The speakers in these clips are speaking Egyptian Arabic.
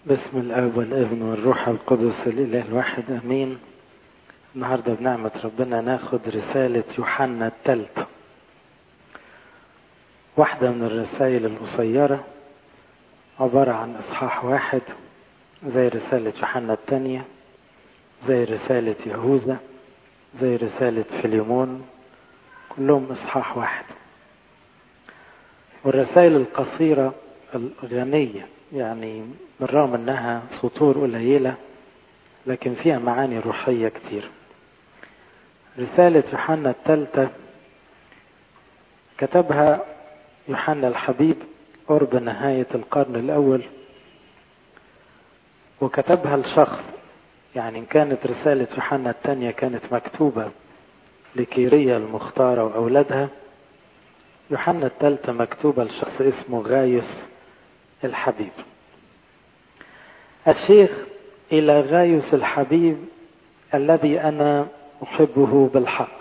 باسم الاب والابن والروح القدس الاله الواحد امين النهارده بنعمه ربنا ناخد رساله يوحنا الثالثه واحده من الرسائل القصيره عباره عن اصحاح واحد زي رساله يوحنا الثانيه زي رساله يهوذا زي رساله فيليمون كلهم اصحاح واحد والرسائل القصيره الغنيه يعني بالرغم انها سطور قليلة لكن فيها معاني روحية كتير رسالة يوحنا الثالثة كتبها يوحنا الحبيب قرب نهاية القرن الأول وكتبها لشخص يعني إن كانت رسالة يوحنا الثانية كانت مكتوبة لكيرية المختارة وأولادها يوحنا الثالثة مكتوبة لشخص اسمه غايس الحبيب الشيخ إلى غايس الحبيب الذي أنا أحبه بالحق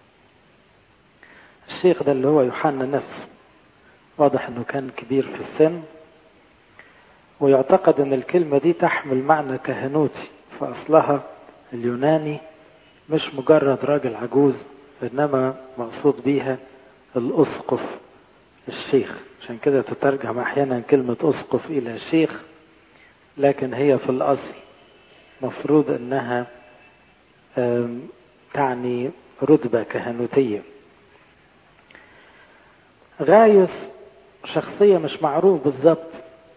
الشيخ ده اللي هو يوحنا نفسه واضح أنه كان كبير في السن ويعتقد أن الكلمة دي تحمل معنى كهنوتي فأصلها اليوناني مش مجرد راجل عجوز إنما مقصود بيها الأسقف الشيخ عشان كده تترجم أحيانا كلمة أسقف إلى شيخ لكن هي في الأصل مفروض أنها تعني رتبة كهنوتية غايس شخصية مش معروف بالظبط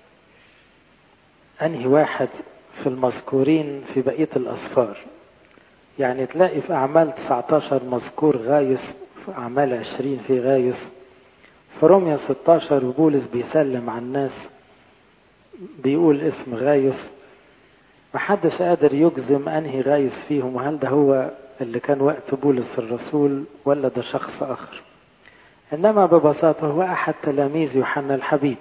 أنهي واحد في المذكورين في بقية الأسفار يعني تلاقي في أعمال 19 مذكور غايس في أعمال 20 في غايس في روميا 16 بولس بيسلم على الناس بيقول اسم غايس محدش قادر يجزم انهي غايس فيهم وهل ده هو اللي كان وقت بولس الرسول ولا ده شخص اخر انما ببساطة هو احد تلاميذ يوحنا الحبيب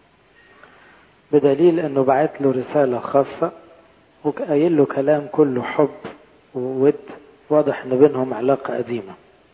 بدليل انه بعت له رسالة خاصة وقايل له كلام كله حب وود واضح ان بينهم علاقة قديمة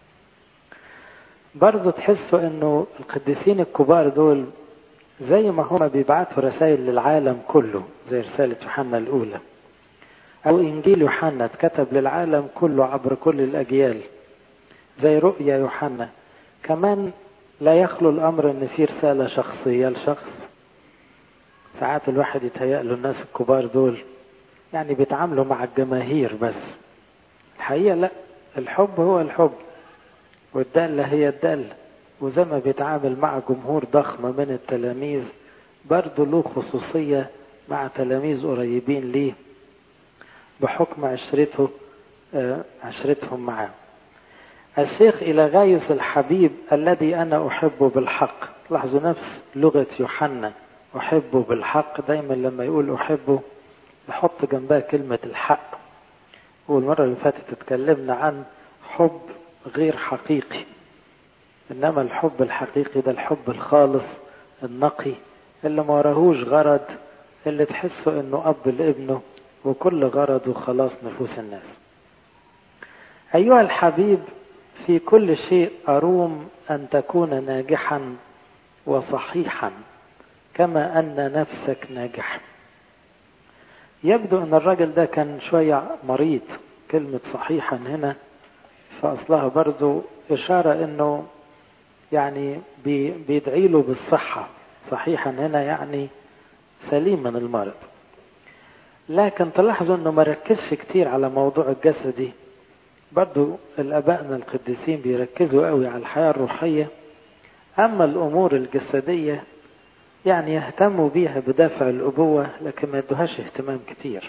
برضه تحسوا انه القديسين الكبار دول زي ما هما بيبعتوا رسائل للعالم كله زي رسالة يوحنا الأولى أو إنجيل يوحنا اتكتب للعالم كله عبر كل الأجيال زي رؤيا يوحنا كمان لا يخلو الأمر إن في رسالة شخصية لشخص ساعات الواحد يتهيأ له الناس الكبار دول يعني بيتعاملوا مع الجماهير بس الحقيقة لا الحب هو الحب والدالة هي الدالة وزي ما بيتعامل مع جمهور ضخم من التلاميذ برضه له خصوصية مع تلاميذ قريبين ليه بحكم عشرته عشرتهم معاه الشيخ إلى غايس الحبيب الذي أنا أحبه بالحق لاحظوا نفس لغة يوحنا أحبه بالحق دايما لما يقول أحبه يحط جنبها كلمة الحق والمرة اللي فاتت اتكلمنا عن حب غير حقيقي إنما الحب الحقيقي ده الحب الخالص النقي اللي ما وراهوش غرض اللي تحسه إنه أب لابنه وكل غرضه خلاص نفوس الناس أيها الحبيب في كل شيء أروم أن تكون ناجحا وصحيحا كما أن نفسك ناجح يبدو أن الرجل ده كان شوية مريض كلمة صحيحا هنا فأصلها برضو إشارة أنه يعني بيدعي له بالصحة صحيحا هنا يعني سليم من المرض لكن تلاحظوا انه ما ركزش كتير على موضوع الجسدي برضو الابائنا القديسين بيركزوا قوي على الحياة الروحية اما الامور الجسدية يعني يهتموا بيها بدافع الابوة لكن ما يدوهاش اهتمام كتير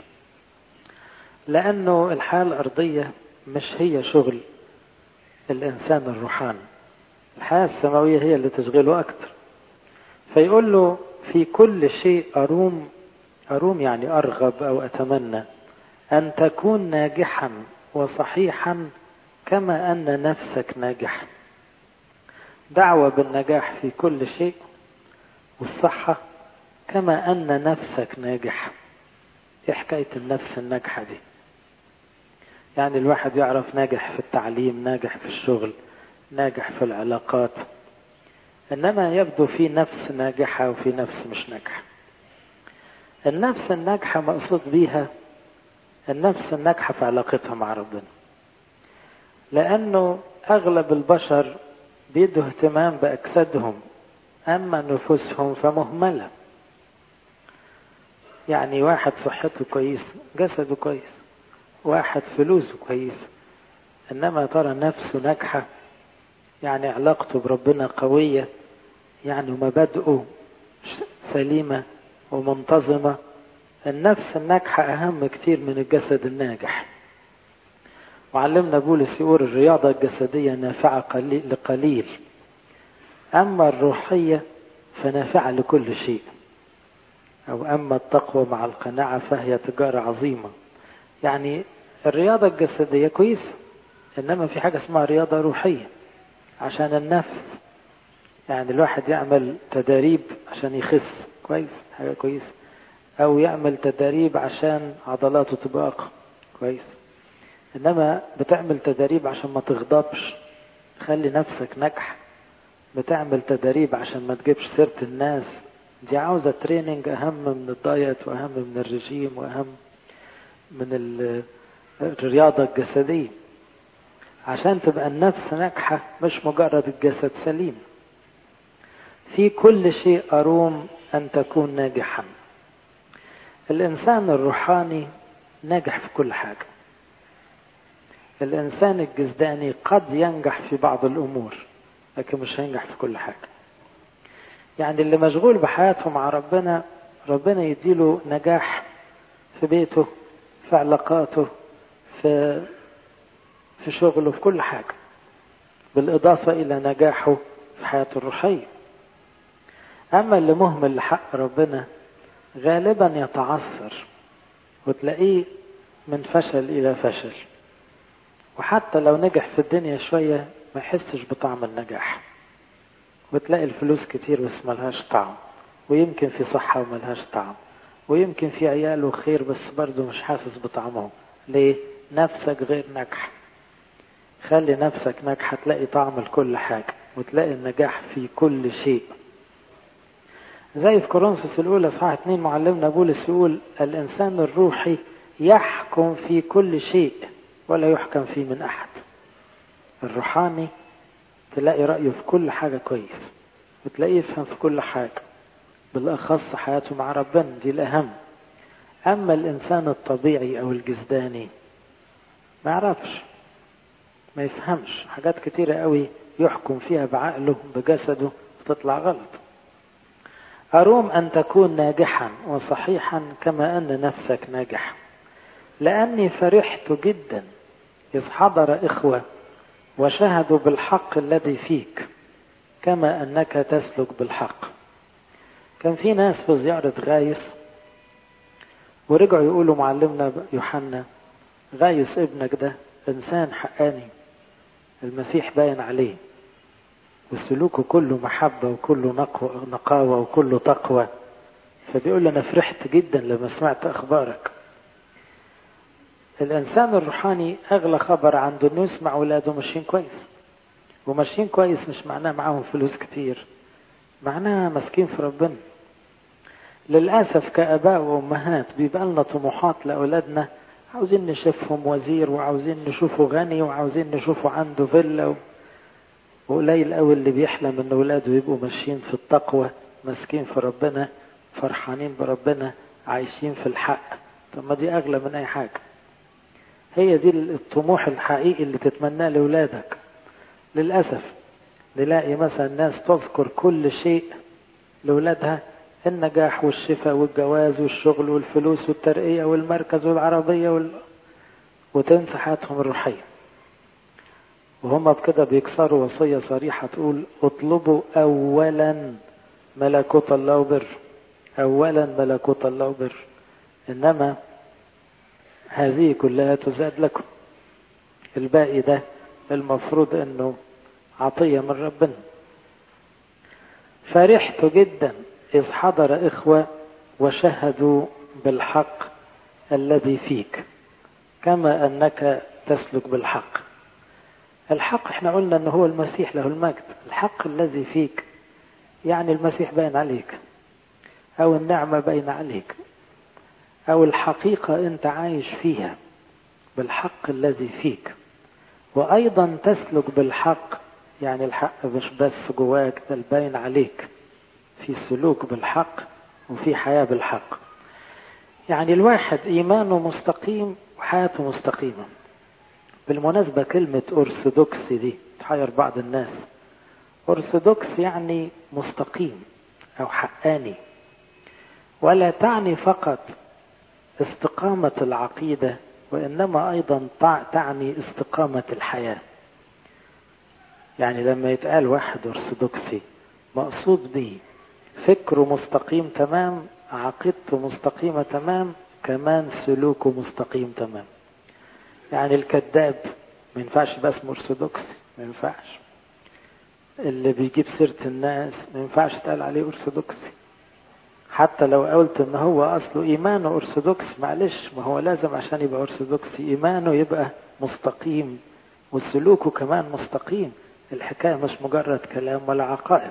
لانه الحياة الارضية مش هي شغل الانسان الروحاني الحياة السماوية هي اللي تشغله أكتر فيقول له في كل شيء أروم أروم يعني أرغب أو أتمنى أن تكون ناجحا وصحيحا كما أن نفسك ناجح دعوة بالنجاح في كل شيء والصحة كما أن نفسك ناجح إيه حكاية النفس الناجحة دي يعني الواحد يعرف ناجح في التعليم ناجح في الشغل ناجح في العلاقات انما يبدو في نفس ناجحة وفي نفس مش ناجحة النفس الناجحة مقصود بيها النفس الناجحة في علاقتها مع ربنا لأنه أغلب البشر بيدوا اهتمام بأجسادهم أما نفوسهم فمهملة يعني واحد صحته كويس جسده كويس واحد فلوسه كويس إنما ترى نفسه ناجحة يعني علاقته بربنا قوية يعني مبادئه سليمة ومنتظمة النفس الناجحة أهم كتير من الجسد الناجح وعلمنا بولس يقول الرياضة الجسدية نافعة لقليل أما الروحية فنافعة لكل شيء أو أما التقوى مع القناعة فهي تجارة عظيمة يعني الرياضة الجسدية كويسة إنما في حاجة اسمها رياضة روحية عشان النفس يعني الواحد يعمل تدريب عشان يخس كويس حاجة كويسة أو يعمل تدريب عشان عضلاته تبقى أقوى كويس إنما بتعمل تدريب عشان ما تغضبش خلي نفسك ناجحة بتعمل تدريب عشان ما تجيبش سيرة الناس دي عاوزة تريننج أهم من الدايت وأهم من الرجيم وأهم من الرياضة الجسدية عشان تبقى النفس ناجحة مش مجرد الجسد سليم في كل شيء أروم أن تكون ناجحا الإنسان الروحاني ناجح في كل حاجة الإنسان الجسداني قد ينجح في بعض الأمور لكن مش هينجح في كل حاجة يعني اللي مشغول بحياته مع ربنا ربنا يديله نجاح في بيته في علاقاته في في شغله في كل حاجة بالإضافة إلى نجاحه في حياته الروحية أما اللي مهمل لحق ربنا غالبا يتعثر وتلاقيه من فشل إلى فشل وحتى لو نجح في الدنيا شوية ما يحسش بطعم النجاح وتلاقي الفلوس كتير بس ملهاش طعم ويمكن في صحة وملهاش طعم ويمكن في عياله خير بس برضه مش حاسس بطعمهم ليه؟ نفسك غير ناجحة خلي نفسك ناجحة تلاقي طعم لكل حاجة وتلاقي النجاح في كل شيء زي في كورنثوس الأولى صحاح اتنين معلمنا بولس يقول الإنسان الروحي يحكم في كل شيء ولا يحكم فيه من أحد الروحاني تلاقي رأيه في كل حاجة كويس وتلاقيه يفهم في كل حاجة بالأخص حياته مع ربنا دي الأهم أما الإنسان الطبيعي أو الجسداني ما يعرفش ما يفهمش حاجات كتيرة قوي يحكم فيها بعقله بجسده وتطلع غلط أروم أن تكون ناجحا وصحيحا كما أن نفسك ناجح لأني فرحت جدا إذ حضر إخوة وشهدوا بالحق الذي فيك كما أنك تسلك بالحق كان في ناس في زيارة غايس ورجعوا يقولوا معلمنا يوحنا غايس ابنك ده إنسان حقاني المسيح باين عليه وسلوكه كله محبة وكله نقاوة وكله تقوى فبيقول أنا فرحت جدا لما سمعت أخبارك الإنسان الروحاني أغلى خبر عنده إنه يسمع أولاده ماشيين كويس وماشيين كويس مش معناه معاهم فلوس كتير معناها ماسكين في ربنا للأسف كآباء وأمهات بيبقى لنا طموحات لأولادنا عاوزين نشوفهم وزير وعاوزين نشوفه غني وعاوزين نشوفه عنده فيلا و... وقليل قوي اللي بيحلم ان اولاده يبقوا ماشيين في التقوى ماسكين في ربنا فرحانين بربنا عايشين في الحق طب ما دي اغلى من اي حاجه هي دي الطموح الحقيقي اللي تتمناه لاولادك للاسف نلاقي مثلا ناس تذكر كل شيء لاولادها النجاح والشفاء والجواز والشغل والفلوس والترقيه والمركز والعربيه وال... وتنسى حياتهم الروحيه وهم بكده بيكسروا وصية صريحة تقول اطلبوا أولا ملكوت الله وبر أولا ملكوت الله وبر إنما هذه كلها تزاد لكم الباقي ده المفروض أنه عطية من ربنا فرحت جدا إذ حضر إخوة وشهدوا بالحق الذي فيك كما أنك تسلك بالحق الحق احنا قلنا ان هو المسيح له المجد الحق الذي فيك يعني المسيح باين عليك او النعمة باين عليك أو الحقيقة أنت عايش فيها بالحق الذي فيك وأيضا تسلك بالحق يعني الحق مش بس جواك بل باين عليك في سلوك بالحق وفي حياة بالحق يعني الواحد إيمانه مستقيم وحياته مستقيمة بالمناسبة كلمة أرثوذكسي دي تحير بعض الناس أرثوذكس يعني مستقيم أو حقاني ولا تعني فقط استقامة العقيدة وإنما أيضا تعني استقامة الحياة يعني لما يتقال واحد أرثوذكسي مقصود به فكره مستقيم تمام عقيدته مستقيمة تمام كمان سلوكه مستقيم تمام يعني الكذاب ما ينفعش بس أرثوذكسي ما ينفعش اللي بيجيب سيرة الناس ما ينفعش تقال عليه أرثوذكسي حتى لو قلت ان هو اصله ايمانه ارثوذكس معلش ما هو لازم عشان يبقى ارثوذكسي ايمانه يبقى مستقيم وسلوكه كمان مستقيم الحكاية مش مجرد كلام ولا عقائد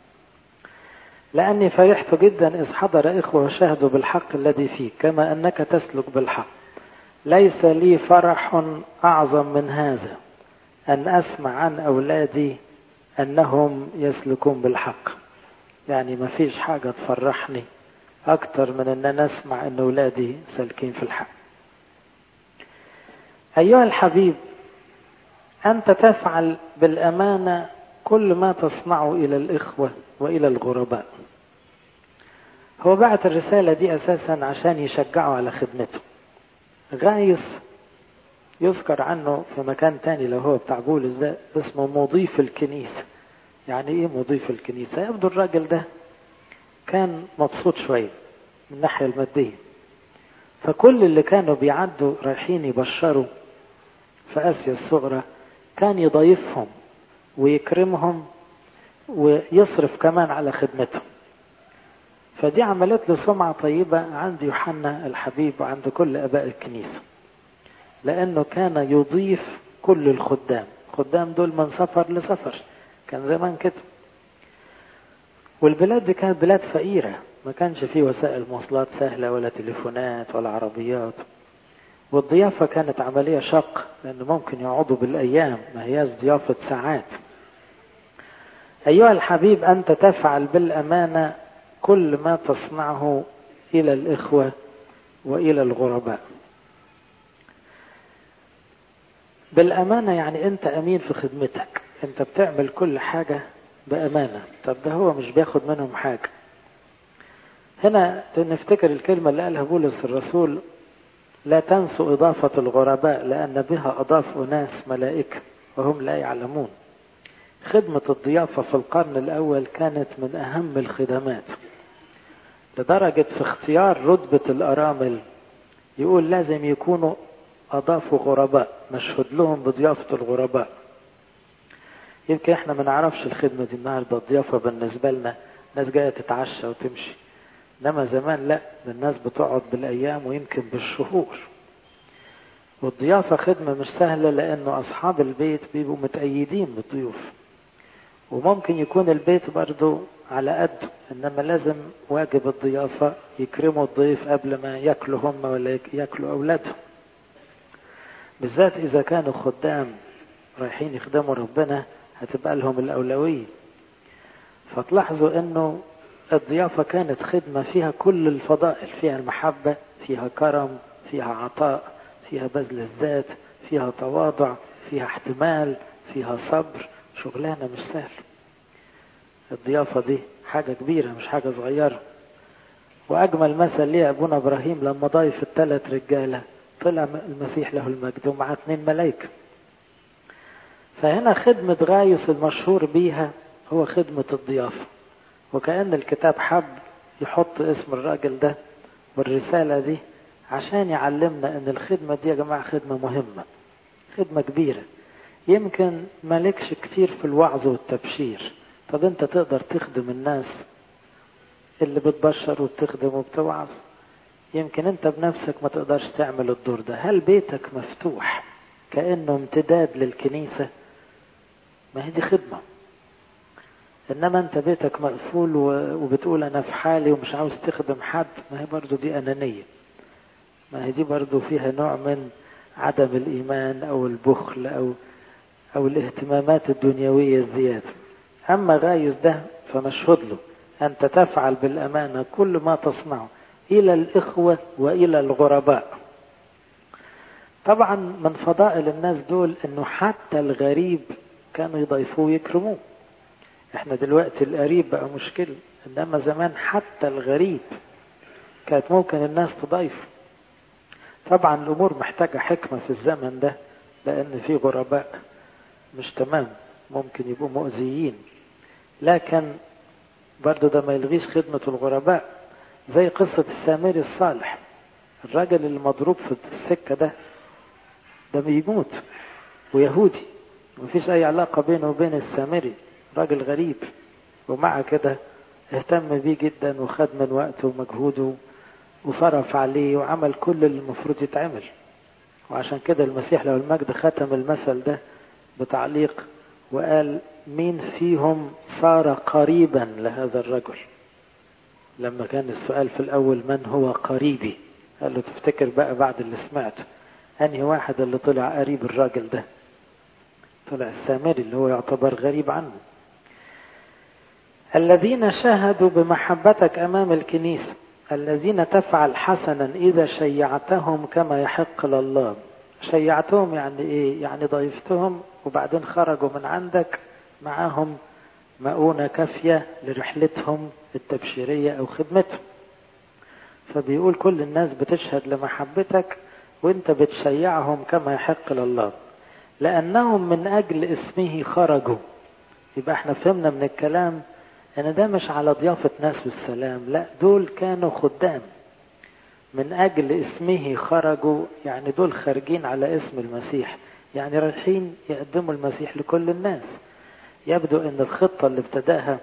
لأني فرحت جدا إذ حضر إخوة وشاهدوا بالحق الذي فيك كما أنك تسلك بالحق ليس لي فرح أعظم من هذا أن أسمع عن أولادي أنهم يسلكون بالحق يعني ما فيش حاجة تفرحني أكتر من أن أنا أسمع أن أولادي سالكين في الحق أيها الحبيب أنت تفعل بالأمانة كل ما تصنعه إلى الإخوة وإلى الغرباء هو بعت الرسالة دي أساسا عشان يشجعوا على خدمته غايس يذكر عنه في مكان تاني لو هو بتاع بولس ده اسمه مضيف الكنيسة يعني ايه مضيف الكنيسة يبدو الراجل ده كان مبسوط شوية من الناحية المادية فكل اللي كانوا بيعدوا رايحين يبشروا في آسيا الصغرى كان يضيفهم ويكرمهم ويصرف كمان على خدمتهم فدي عملت له سمعة طيبة عند يوحنا الحبيب وعند كل أباء الكنيسة لأنه كان يضيف كل الخدام خدام دول من سفر لسفر كان زمان كده والبلاد دي كانت بلاد فقيرة ما كانش فيه وسائل مواصلات سهلة ولا تليفونات ولا عربيات والضيافة كانت عملية شق لأنه ممكن يقعدوا بالأيام ما هياش ضيافة ساعات أيها الحبيب أنت تفعل بالأمانة كل ما تصنعه إلى الإخوة وإلى الغرباء بالأمانة يعني أنت أمين في خدمتك أنت بتعمل كل حاجة بأمانة طب ده هو مش بياخد منهم حاجة هنا نفتكر الكلمة اللي قالها بولس الرسول لا تنسوا إضافة الغرباء لأن بها أضاف أناس ملائكة وهم لا يعلمون خدمة الضيافة في القرن الأول كانت من أهم الخدمات لدرجة في اختيار رتبة الأرامل يقول لازم يكونوا أضافوا غرباء مشهد لهم بضيافة الغرباء يمكن احنا ما نعرفش الخدمة دي النهاردة الضيافة بالنسبة لنا ناس جاية تتعشى وتمشي انما زمان لا الناس بتقعد بالايام ويمكن بالشهور والضيافة خدمة مش سهلة لانه اصحاب البيت بيبقوا متأيدين بالضيوف وممكن يكون البيت برضه على قده انما لازم واجب الضيافة يكرموا الضيف قبل ما ياكلوا هم ولا ياكلوا اولادهم بالذات اذا كانوا خدام رايحين يخدموا ربنا هتبقى لهم الاولوية فتلاحظوا انه الضيافة كانت خدمة فيها كل الفضائل فيها المحبة فيها كرم فيها عطاء فيها بذل الذات فيها تواضع فيها احتمال فيها صبر شغلانة مش سهل الضيافة دي حاجة كبيرة مش حاجة صغيرة وأجمل مثل ليه أبونا إبراهيم لما ضايف الثلاث رجالة طلع المسيح له المجد ومعاه اثنين ملايكة فهنا خدمة غايس المشهور بيها هو خدمة الضيافة وكأن الكتاب حب يحط اسم الراجل ده والرسالة دي عشان يعلمنا ان الخدمة دي يا جماعة خدمة مهمة خدمة كبيرة يمكن مالكش كتير في الوعظ والتبشير طب انت تقدر تخدم الناس اللي بتبشر وبتخدم وبتوعظ يمكن انت بنفسك ما تقدرش تعمل الدور ده هل بيتك مفتوح كأنه امتداد للكنيسة ما هي دي خدمة انما انت بيتك مقفول وبتقول انا في حالي ومش عاوز تخدم حد ما هي برضو دي انانية ما هي دي برضو فيها نوع من عدم الإيمان أو البخل أو أو الاهتمامات الدنيوية الزيادة أما غايز ده فمشهود له أنت تفعل بالأمانة كل ما تصنعه إلى الإخوة وإلى الغرباء طبعا من فضائل الناس دول أنه حتى الغريب كانوا يضيفوه ويكرموه احنا دلوقتي القريب بقى مشكلة انما زمان حتى الغريب كانت ممكن الناس تضيفه طبعا الامور محتاجة حكمة في الزمن ده لان في غرباء مش تمام ممكن يبقوا مؤذيين لكن برضو ده ما يلغيش خدمة الغرباء زي قصة السامري الصالح الراجل اللي مضروب في السكة ده ده بيموت ويهودي مفيش أي علاقة بينه وبين السامري راجل غريب ومع كده اهتم بيه جدا وخد من وقته ومجهوده وصرف عليه وعمل كل اللي المفروض يتعمل وعشان كده المسيح لو المجد ختم المثل ده بتعليق وقال مين فيهم صار قريبا لهذا الرجل لما كان السؤال في الأول من هو قريبي قال له تفتكر بقى بعد اللي سمعته أنهي واحد اللي طلع قريب الراجل ده طلع السامري اللي هو يعتبر غريب عنه الذين شاهدوا بمحبتك أمام الكنيسة الذين تفعل حسنا إذا شيعتهم كما يحق لله شيعتهم يعني إيه يعني ضيفتهم وبعدين خرجوا من عندك معاهم مؤونة كافية لرحلتهم التبشيرية أو خدمتهم فبيقول كل الناس بتشهد لمحبتك وانت بتشيعهم كما يحق لله لأنهم من أجل اسمه خرجوا يبقى احنا فهمنا من الكلام ان ده مش على ضيافة ناس والسلام لا دول كانوا خدام من أجل اسمه خرجوا يعني دول خارجين على اسم المسيح يعني رايحين يقدموا المسيح لكل الناس يبدو ان الخطة اللي ابتداها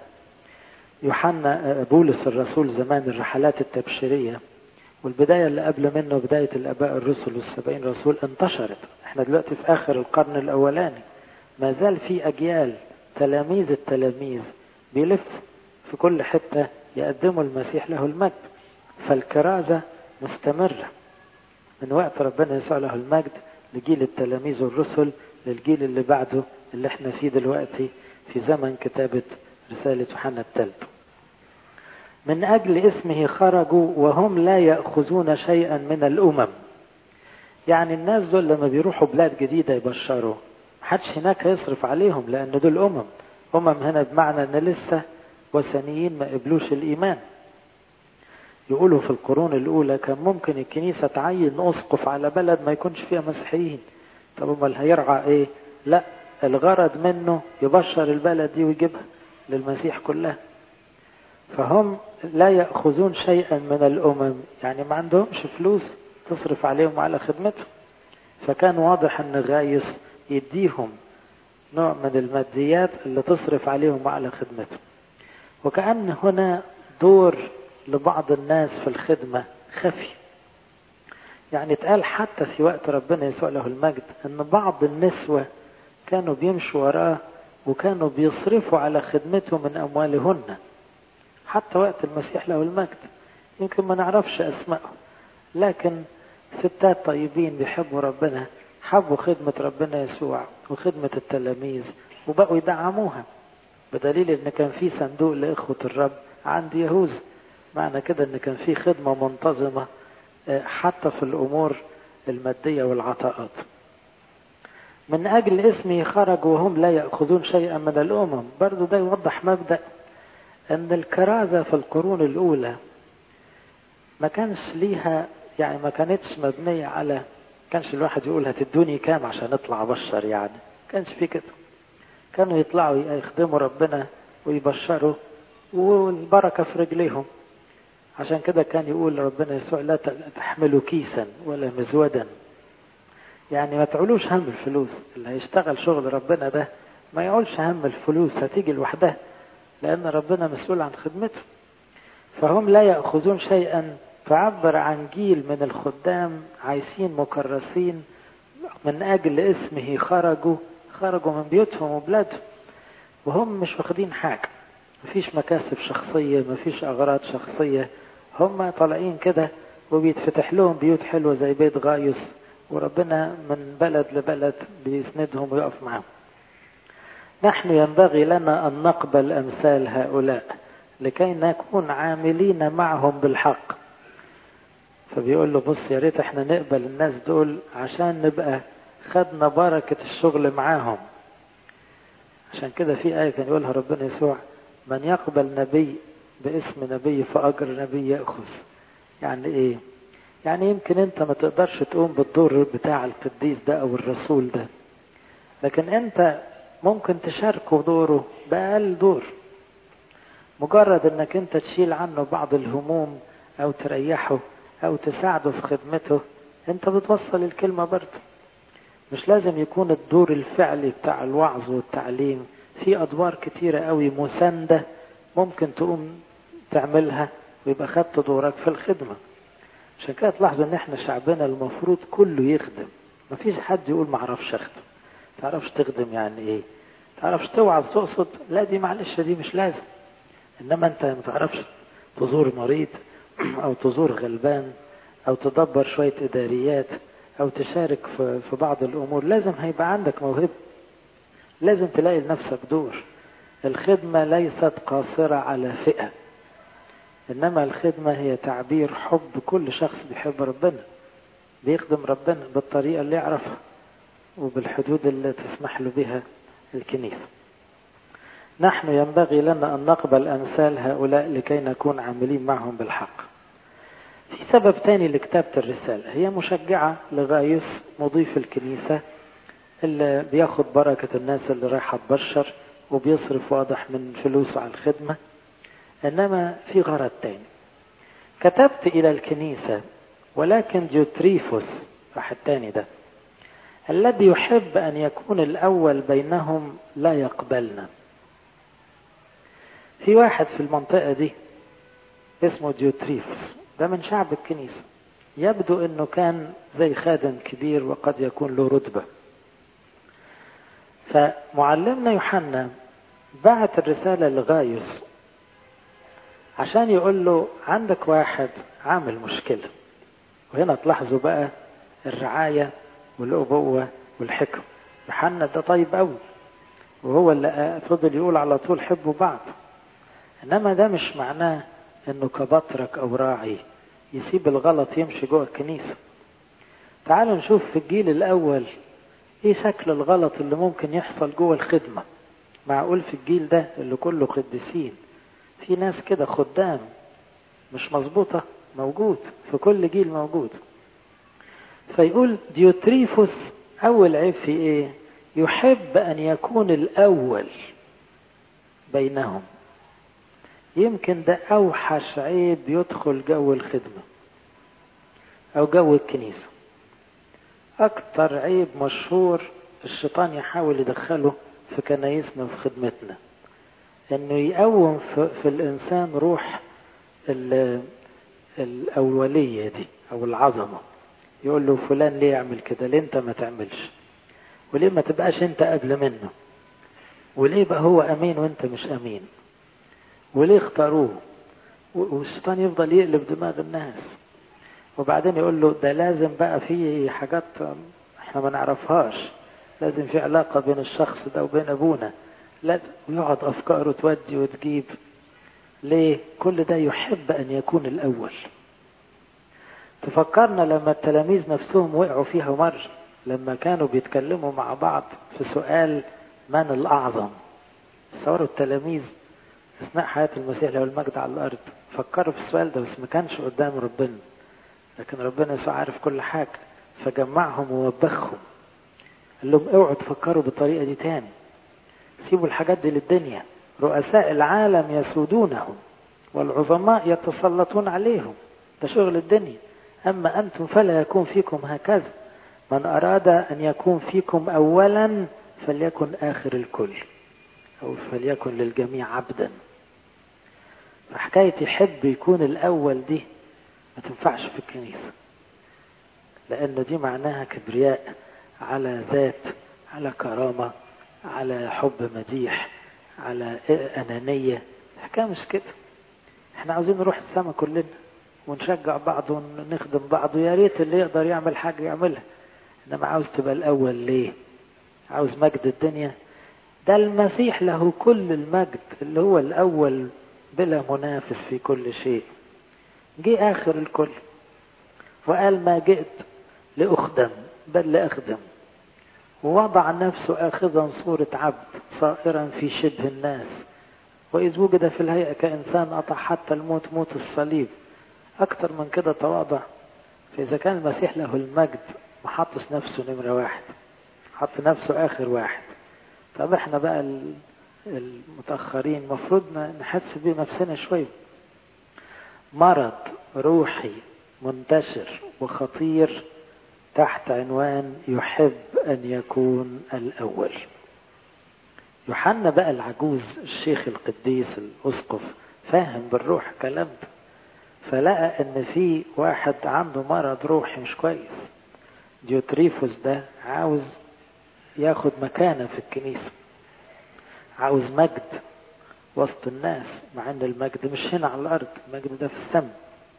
يوحنا بولس الرسول زمان الرحلات التبشيرية والبداية اللي قبل منه بداية الآباء الرسل والسبعين رسول انتشرت احنا دلوقتي في آخر القرن الأولاني ما زال في أجيال تلاميذ التلاميذ بيلفوا في كل حتة يقدموا المسيح له المجد فالكرازة مستمرة من وقت ربنا يسوع له المجد لجيل التلاميذ والرسل للجيل اللي بعده اللي احنا فيه دلوقتي في زمن كتابة رسالة يوحنا الثالثة من أجل اسمه خرجوا وهم لا يأخذون شيئا من الأمم يعني الناس دول لما بيروحوا بلاد جديدة يبشروا محدش هناك هيصرف عليهم لأن دول أمم أمم هنا بمعنى أن لسه وثنيين ما قبلوش الإيمان يقولوا في القرون الأولى كان ممكن الكنيسة تعين أسقف على بلد ما يكونش فيها مسيحيين طب امال هيرعى إيه؟ لا الغرض منه يبشر البلد دي ويجيبها للمسيح كلها فهم لا يأخذون شيئا من الأمم يعني ما عندهمش فلوس تصرف عليهم على خدمتهم فكان واضح أن غايس يديهم نوع من الماديات اللي تصرف عليهم على خدمتهم وكأن هنا دور لبعض الناس في الخدمة خفي يعني اتقال حتى في وقت ربنا يسوع له المجد ان بعض النسوة كانوا بيمشوا وراه وكانوا بيصرفوا على خدمته من اموالهن حتى وقت المسيح له المجد يمكن ما نعرفش اسمائهم لكن ستات طيبين بيحبوا ربنا حبوا خدمة ربنا يسوع وخدمة التلاميذ وبقوا يدعموها بدليل ان كان في صندوق لاخوة الرب عند يهوذا معنى كده ان كان في خدمة منتظمة حتى في الامور المادية والعطاءات من اجل اسمه خرجوا وهم لا يأخذون شيئا من الامم برضو ده يوضح مبدأ ان الكرازة في القرون الاولى ما كانش ليها يعني ما كانتش مبنية على كانش الواحد يقول هتدوني كام عشان اطلع ابشر يعني كانش في كده كانوا يطلعوا يخدموا ربنا ويبشروا والبركة في رجليهم عشان كده كان يقول ربنا يسوع لا تحملوا كيسا ولا مزودا يعني ما تعولوش هم الفلوس اللي هيشتغل شغل ربنا ده ما يعولش هم الفلوس هتيجي لوحدها لأن ربنا مسؤول عن خدمته فهم لا يأخذون شيئا فعبر عن جيل من الخدام عايشين مكرسين من أجل اسمه خرجوا خرجوا من بيوتهم وبلادهم وهم مش واخدين حاجة مفيش مكاسب شخصية مفيش أغراض شخصية هم طالعين كده وبيتفتح لهم بيوت حلوة زي بيت غايوس وربنا من بلد لبلد بيسندهم ويقف معهم نحن ينبغي لنا أن نقبل أمثال هؤلاء لكي نكون عاملين معهم بالحق فبيقول له بص يا ريت احنا نقبل الناس دول عشان نبقى خدنا بركة الشغل معاهم عشان كده في آية كان يقولها ربنا يسوع من يقبل نبي باسم نبي فأجر نبي يأخذ يعني ايه يعني يمكن انت ما تقدرش تقوم بالدور بتاع القديس ده او الرسول ده لكن انت ممكن تشاركه دوره بأقل دور مجرد انك انت تشيل عنه بعض الهموم او تريحه او تساعده في خدمته انت بتوصل الكلمة برضه مش لازم يكون الدور الفعلي بتاع الوعظ والتعليم في ادوار كتيرة قوي مساندة ممكن تقوم تعملها ويبقى خدت دورك في الخدمة عشان كده تلاحظوا ان احنا شعبنا المفروض كله يخدم مفيش حد يقول ما اعرفش اخدم تعرفش تخدم يعني ايه تعرفش توعظ تقصد لا دي معلش دي مش لازم انما انت ما تعرفش تزور مريض او تزور غلبان او تدبر شوية اداريات او تشارك في بعض الامور لازم هيبقى عندك موهبة لازم تلاقي لنفسك دور الخدمة ليست قاصرة على فئة انما الخدمة هي تعبير حب كل شخص بيحب ربنا بيخدم ربنا بالطريقة اللي يعرفها وبالحدود اللي تسمح له بها الكنيسة نحن ينبغي لنا أن نقبل أمثال هؤلاء لكي نكون عاملين معهم بالحق في سبب تاني لكتابة الرسالة هي مشجعة لغايوس مضيف الكنيسة اللي بياخد بركة الناس اللي رايحة تبشر وبيصرف واضح من فلوسه على الخدمة إنما في غرض تاني كتبت إلى الكنيسة ولكن ديوتريفوس راح التاني ده الذي يحب أن يكون الأول بينهم لا يقبلنا في واحد في المنطقة دي اسمه ديوتريفوس ده من شعب الكنيسة يبدو أنه كان زي خادم كبير وقد يكون له رتبة فمعلمنا يوحنا بعت الرسالة لغايوس عشان يقول له عندك واحد عامل مشكلة وهنا تلاحظوا بقى الرعاية والأبوة والحكم يوحنا ده طيب قوي وهو اللي فضل يقول على طول حبوا بعض انما ده مش معناه انه كبطرك او راعي يسيب الغلط يمشي جوه الكنيسة تعالوا نشوف في الجيل الاول ايه شكل الغلط اللي ممكن يحصل جوه الخدمة معقول في الجيل ده اللي كله قديسين في ناس كده خدام مش مظبوطة موجود في كل جيل موجود فيقول ديوتريفوس أول عيب في إيه يحب أن يكون الأول بينهم يمكن ده أوحش عيب يدخل جو الخدمة أو جو الكنيسة أكتر عيب مشهور الشيطان يحاول يدخله في كنايسنا وفي خدمتنا انه يقوم في, في الانسان روح الاوليه دي او العظمه يقول له فلان ليه يعمل كده ليه انت ما تعملش وليه ما تبقاش انت قبل منه وليه بقى هو امين وانت مش امين وليه اختاروه والشيطان يفضل يقلب دماغ الناس وبعدين يقول له ده لازم بقى في حاجات احنا ما نعرفهاش لازم في علاقة بين الشخص ده وبين ابونا لازم ويقعد افكاره تودي وتجيب ليه كل ده يحب ان يكون الاول تفكرنا لما التلاميذ نفسهم وقعوا فيها مرة لما كانوا بيتكلموا مع بعض في سؤال من الأعظم تصوروا التلاميذ أثناء حياة المسيح له المجد على الأرض فكروا في السؤال ده بس ما كانش قدام ربنا لكن ربنا يسوع عارف كل حاجة فجمعهم ووبخهم قال لهم اوعوا تفكروا بالطريقة دي تاني سيبوا الحاجات دي للدنيا رؤساء العالم يسودونهم والعظماء يتسلطون عليهم ده شغل الدنيا أما أنتم فلا يكون فيكم هكذا من أراد أن يكون فيكم أولا فليكن آخر الكل أو فليكن للجميع عبدا فحكاية يحب يكون الأول دي ما تنفعش في الكنيسة لأن دي معناها كبرياء على ذات على كرامة على حب مديح على أنانية الحكاية مش كده احنا عاوزين نروح السما كلنا ونشجع بعض ونخدم بعض ويا ريت اللي يقدر يعمل حاجة يعملها انما عاوز تبقى الاول ليه عاوز مجد الدنيا ده المسيح له كل المجد اللي هو الاول بلا منافس في كل شيء جه اخر الكل وقال ما جئت لاخدم بل لاخدم ووضع نفسه اخذا صورة عبد صائرا في شبه الناس واذ وجد في الهيئة كانسان قطع حتى الموت موت الصليب اكتر من كده تواضع فاذا كان المسيح له المجد ما حطش نفسه نمرة واحد حط نفسه آخر واحد طب احنا بقى المتأخرين المفروض نحس بنفسنا شوية مرض روحي منتشر وخطير تحت عنوان يحب أن يكون الأول يوحنا بقى العجوز الشيخ القديس الأسقف فاهم بالروح كلام ده فلقى ان في واحد عنده مرض روحي مش كويس ديوتريفوس ده عاوز ياخد مكانة في الكنيسة عاوز مجد وسط الناس مع ان المجد مش هنا على الارض المجد ده في السماء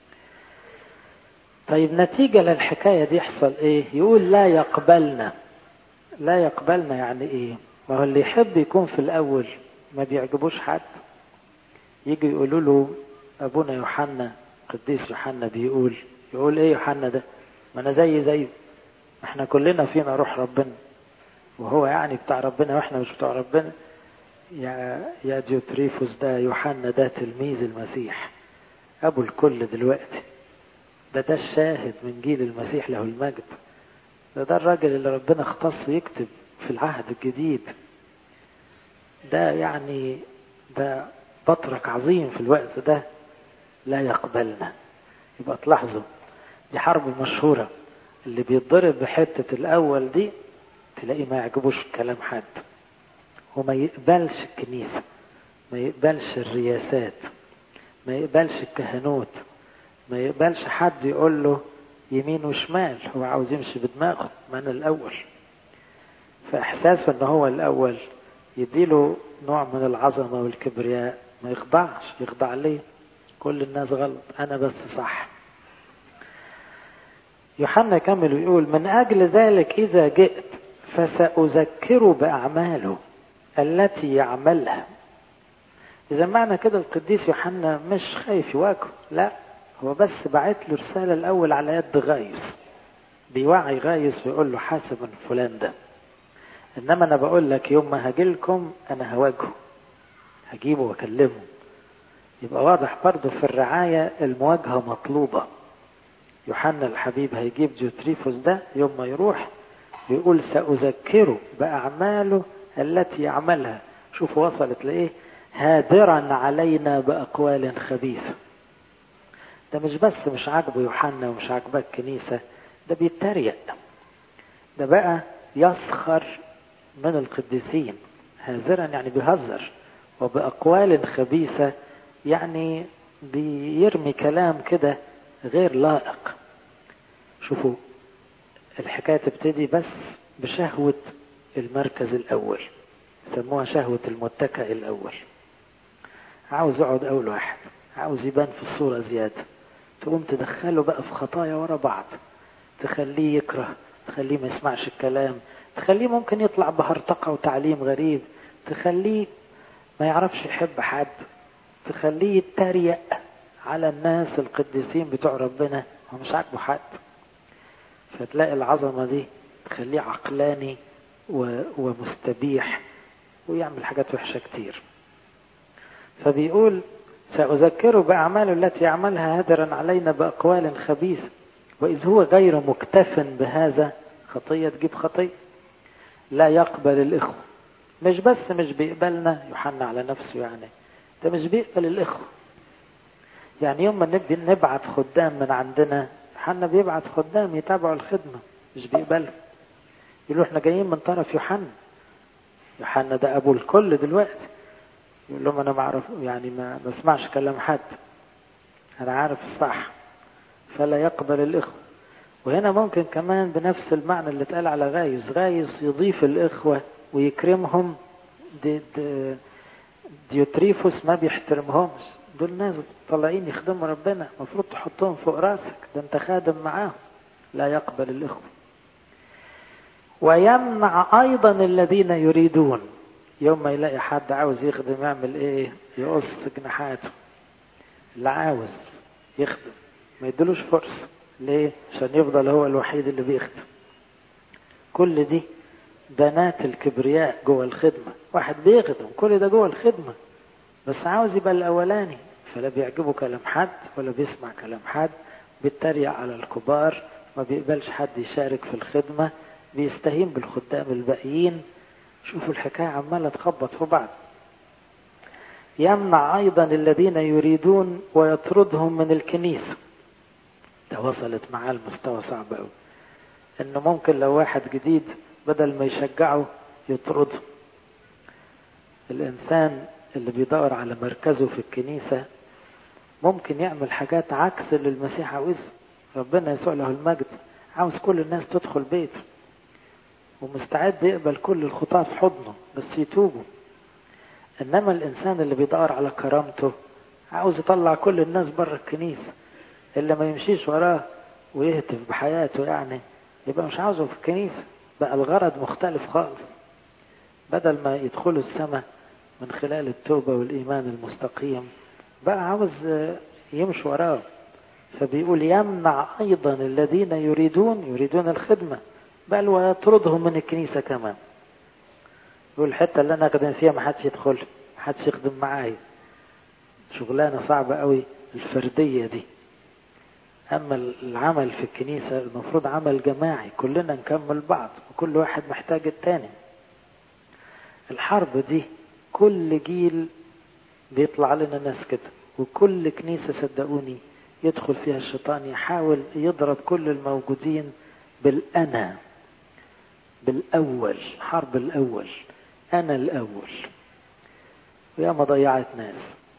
طيب نتيجة للحكاية دي يحصل ايه يقول لا يقبلنا لا يقبلنا يعني ايه ما هو اللي يحب يكون في الاول ما بيعجبوش حد يجي يقولوا له ابونا يوحنا قديس يوحنا بيقول يقول ايه يوحنا ده ما انا زي زيه احنا كلنا فينا روح ربنا وهو يعني بتاع ربنا واحنا مش بتوع ربنا يا يا ديوتريفوس ده يوحنا ده تلميذ المسيح ابو الكل دلوقتي ده ده الشاهد من جيل المسيح له المجد ده ده الراجل اللي ربنا اختص يكتب في العهد الجديد ده يعني ده بطرك عظيم في الوقت ده لا يقبلنا يبقى تلاحظوا دي حرب مشهورة اللي بيتضرب بحتة الأول دي تلاقيه ما يعجبوش كلام حد وما يقبلش الكنيسة ما يقبلش الرياسات ما يقبلش الكهنوت ما يقبلش حد يقول له يمين وشمال هو عاوز يمشي بدماغه ما أنا الأول فإحساسه إن هو الأول يديله نوع من العظمة والكبرياء ما يخضعش يخضع ليه كل الناس غلط أنا بس صح يوحنا كمل ويقول من أجل ذلك إذا جئت فسأذكره بأعماله التي يعملها إذا معنى كده القديس يوحنا مش خايف يواجهه لا هو بس بعت له رسالة الأول على يد غايس بيوعي غايس ويقول له حاسب من فلان ده إنما أنا بقول لك يوم ما هجيلكم أنا هواجهه هجيبه وأكلمه يبقى واضح برضه في الرعاية المواجهة مطلوبة يوحنا الحبيب هيجيب ديوتريفوس ده يوم ما يروح يقول سأذكره بأعماله التي يعملها شوفوا وصلت لإيه هادرا علينا بأقوال خبيثة ده مش بس مش عاجبه يوحنا ومش عاجبه الكنيسة ده بيتريق ده بقى يسخر من القديسين هازرا يعني بيهزر وبأقوال خبيثة يعني بيرمي كلام كده غير لائق شوفوا الحكاية تبتدي بس بشهوة المركز الأول يسموها شهوة المتكئ الأول عاوز يقعد أول واحد عاوز يبان في الصورة زيادة تقوم تدخله بقى في خطايا ورا بعض تخليه يكره تخليه ما يسمعش الكلام تخليه ممكن يطلع بهرطقة وتعليم غريب تخليه ما يعرفش يحب حد تخليه يتريق على الناس القديسين بتوع ربنا هو مش عاجبه حد فتلاقي العظمة دي تخليه عقلاني ومستبيح ويعمل حاجات وحشة كتير فبيقول سأذكره بأعماله التي يعملها هدرا علينا بأقوال خبيثة وإذ هو غير مكتف بهذا خطية تجيب خطية لا يقبل الإخوة مش بس مش بيقبلنا يوحنا على نفسه يعني ده مش بيقبل الإخوة يعني يوم ما نبدي نبعت خدام من عندنا يوحنا بيبعت خدام يتابعوا الخدمة مش بيقبلوا يقولوا احنا جايين من طرف يوحنا يوحنا ده أبو الكل دلوقتي يقول لهم أنا ما أعرف يعني ما بسمعش كلام حد أنا عارف الصح فلا يقبل الإخوة وهنا ممكن كمان بنفس المعنى اللي اتقال على غايس غايس يضيف الإخوة ويكرمهم دي دي ديوتريفوس ما بيحترمهمش دول ناس طالعين يخدموا ربنا المفروض تحطهم فوق راسك ده انت خادم معاهم لا يقبل الإخوة ويمنع أيضا الذين يريدون يوم ما يلاقي حد عاوز يخدم يعمل ايه يقص جناحاته اللي عاوز يخدم ما يدلوش فرصة ليه عشان يفضل هو الوحيد اللي بيخدم كل دي بنات الكبرياء جوه الخدمة واحد بيخدم كل ده جوه الخدمة بس عاوز يبقى الأولاني فلا بيعجبه كلام حد ولا بيسمع كلام حد بيتريق على الكبار ما بيقبلش حد يشارك في الخدمة بيستهين بالخدام الباقيين شوفوا الحكاية عمالة تخبط في بعض يمنع أيضا الذين يريدون ويطردهم من الكنيسة ده وصلت معاه المستوى صعب قوي انه ممكن لو واحد جديد بدل ما يشجعه يطرده الانسان اللي بيدور على مركزه في الكنيسة ممكن يعمل حاجات عكس اللي المسيح عاوزها ربنا يسوع له المجد عاوز كل الناس تدخل بيته ومستعد يقبل كل الخطاة في حضنه بس يتوبوا انما الانسان اللي بيدور على كرامته عاوز يطلع كل الناس بره الكنيسة اللي ما يمشيش وراه ويهتف بحياته يعني يبقى مش عاوزه في الكنيسة بقى الغرض مختلف خالص بدل ما يدخلوا السماء من خلال التوبة والإيمان المستقيم بقى عاوز يمشي وراه فبيقول يمنع أيضا الذين يريدون يريدون الخدمة بل ويطردهم من الكنيسة كمان يقول الحتة اللي أنا أخدم فيها ما حدش يدخل ما حدش يخدم معايا شغلانة صعبة قوي الفردية دي أما العمل في الكنيسة المفروض عمل جماعي كلنا نكمل بعض وكل واحد محتاج التاني الحرب دي كل جيل بيطلع لنا ناس كده وكل كنيسة صدقوني يدخل فيها الشيطان يحاول يضرب كل الموجودين بالأنا بالأول حرب الأول أنا الأول وياما ضيعت ناس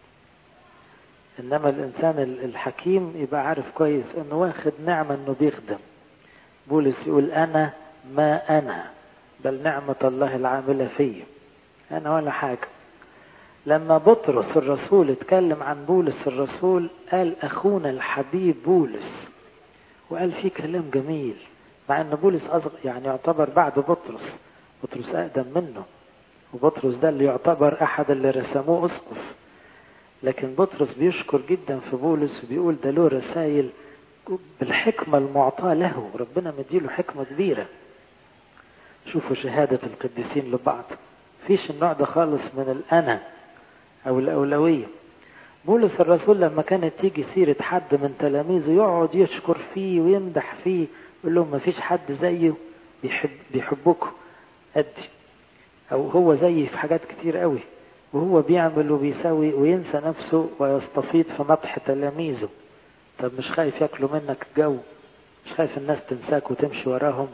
إنما الإنسان الحكيم يبقى عارف كويس إنه واخد نعمة إنه بيخدم بولس يقول أنا ما أنا بل نعمة الله العاملة فيه أنا ولا حاجة لما بطرس الرسول اتكلم عن بولس الرسول قال أخونا الحبيب بولس وقال فيه كلام جميل مع أن بولس أصغر يعني يعتبر بعد بطرس بطرس أقدم منه وبطرس ده اللي يعتبر أحد اللي رسموه أسقف لكن بطرس بيشكر جدا في بولس وبيقول ده له رسائل بالحكمة المعطاة له ربنا مديله حكمة كبيرة شوفوا شهادة القديسين لبعض فيش النوع ده خالص من الأنا أو الأولوية بولس الرسول لما كانت تيجي سيرة حد من تلاميذه يقعد يشكر فيه ويمدح فيه يقول لهم ما فيش حد زيه بيحب بيحبكم قدي أو هو زيي في حاجات كتير قوي وهو بيعمل وبيسوي وينسى نفسه ويستفيض في مدح تلاميذه طب مش خايف ياكلوا منك الجو مش خايف الناس تنساك وتمشي وراهم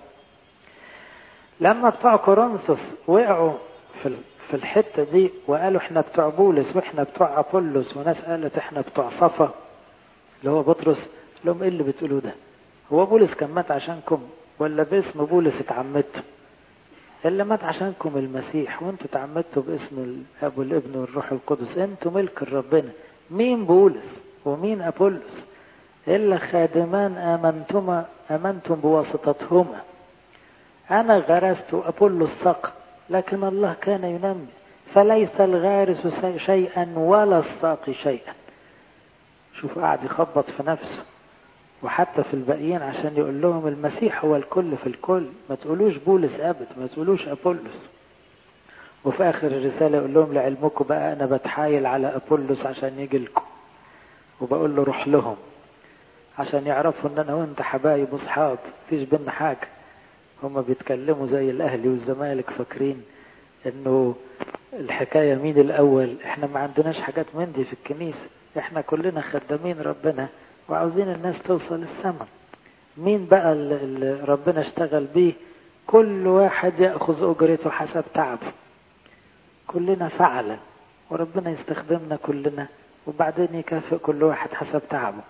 لما بتوع كورنثوس وقعوا في في الحتة دي وقالوا احنا بتوع بولس واحنا بتوع أبولس وناس قالت احنا بتوع صفا اللي هو بطرس لهم ايه اللي بتقولوا ده هو بولس كان مات عشانكم ولا باسم بولس اتعمدتوا اللي مات عشانكم المسيح وانتوا اتعمدتوا باسم الاب والابن والروح القدس انتوا ملك ربنا مين بولس ومين أبولس إلا خادمان آمنتما آمنتم بواسطتهما أنا غرست وأبولس سقى لكن الله كان ينمي فليس الغارس شيئا ولا الساقي شيئا شوف قاعد يخبط في نفسه وحتى في الباقيين عشان يقول لهم المسيح هو الكل في الكل ما تقولوش بولس أبد ما تقولوش أبولس وفي آخر الرسالة يقول لهم لعلمكم بقى أنا بتحايل على أبولس عشان يجي لكم وبقول له روح لهم عشان يعرفوا ان انا وانت حبايب واصحاب مفيش بينا حاجه هما بيتكلموا زي الاهلي والزمالك فاكرين انه الحكايه مين الاول احنا ما عندناش حاجات من دي في الكنيسه احنا كلنا خدامين ربنا وعاوزين الناس توصل السماء مين بقى اللي ربنا اشتغل بيه كل واحد ياخذ اجرته حسب تعبه كلنا فعلا وربنا يستخدمنا كلنا وبعدين يكافئ كل واحد حسب تعبه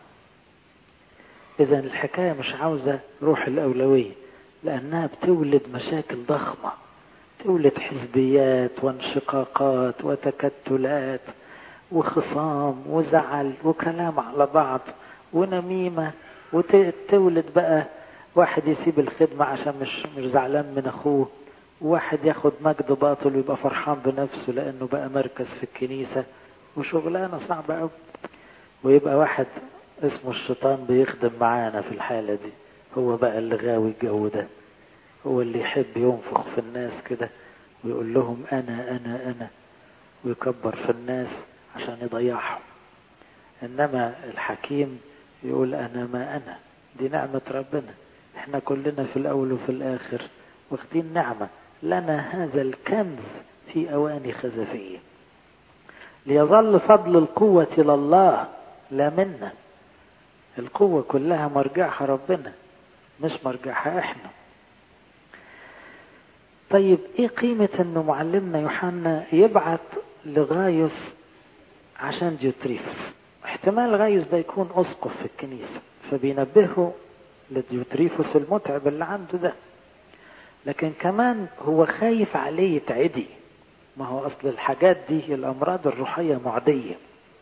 إذا الحكاية مش عاوزة روح الأولوية لأنها بتولد مشاكل ضخمة تولد حزبيات وانشقاقات وتكتلات وخصام وزعل وكلام على بعض ونميمة وتولد بقى واحد يسيب الخدمة عشان مش مش زعلان من أخوه وواحد ياخد مجد باطل ويبقى فرحان بنفسه لأنه بقى مركز في الكنيسة وشغلانة صعبة أوي ويبقى واحد اسمه الشيطان بيخدم معانا في الحالة دي هو بقى اللي غاوي الجو ده هو اللي يحب ينفخ في الناس كده ويقول لهم أنا أنا أنا ويكبر في الناس عشان يضيعهم إنما الحكيم يقول أنا ما أنا دي نعمة ربنا احنا كلنا في الأول وفي الآخر واخدين نعمة لنا هذا الكنز في أواني خزفية ليظل فضل القوة لله لا منا القوة كلها مرجعها ربنا مش مرجعها احنا طيب ايه قيمة انه معلمنا يوحنا يبعت لغايوس عشان ديوتريفوس احتمال غايوس ده يكون اسقف في الكنيسة فبينبهه لديوتريفوس المتعب اللي عنده ده لكن كمان هو خايف عليه يتعدي ما هو اصل الحاجات دي الامراض الروحية معدية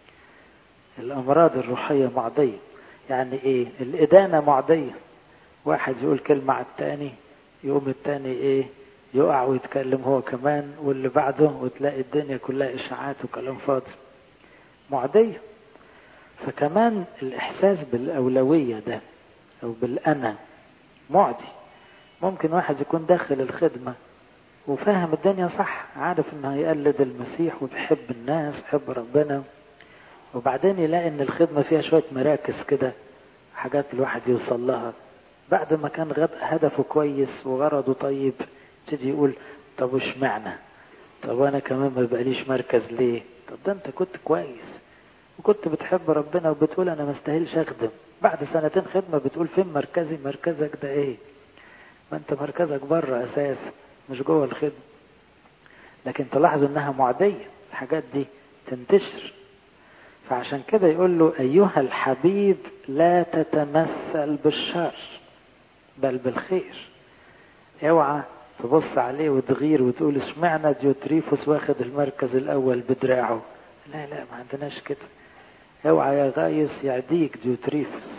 الامراض الروحية معدية يعني ايه الادانة معدية واحد يقول كلمة على التاني يقوم التاني ايه يقع ويتكلم هو كمان واللي بعده وتلاقي الدنيا كلها اشاعات وكلام فاضي معدية فكمان الاحساس بالاولوية ده او بالانا معدي ممكن واحد يكون داخل الخدمة وفاهم الدنيا صح عارف انه هيقلد المسيح وبيحب الناس يحب ربنا وبعدين يلاقي ان الخدمة فيها شوية مراكز كده حاجات الواحد يوصل لها بعد ما كان هدفه كويس وغرضه طيب تيجي يقول طب وش معنى طب انا كمان ما بقاليش مركز ليه طب ده انت كنت كويس وكنت بتحب ربنا وبتقول انا ما استاهلش اخدم بعد سنتين خدمة بتقول فين مركزي مركزك ده ايه ما انت مركزك بره اساسا مش جوه الخدمة لكن تلاحظوا انها معدية الحاجات دي تنتشر فعشان كده يقول له ايها الحبيب لا تتمثل بالشر بل بالخير اوعى تبص عليه وتغير وتقول اشمعنى ديوتريفوس واخد المركز الاول بدراعه لا لا ما عندناش كده اوعى يا غايس يعديك ديوتريفوس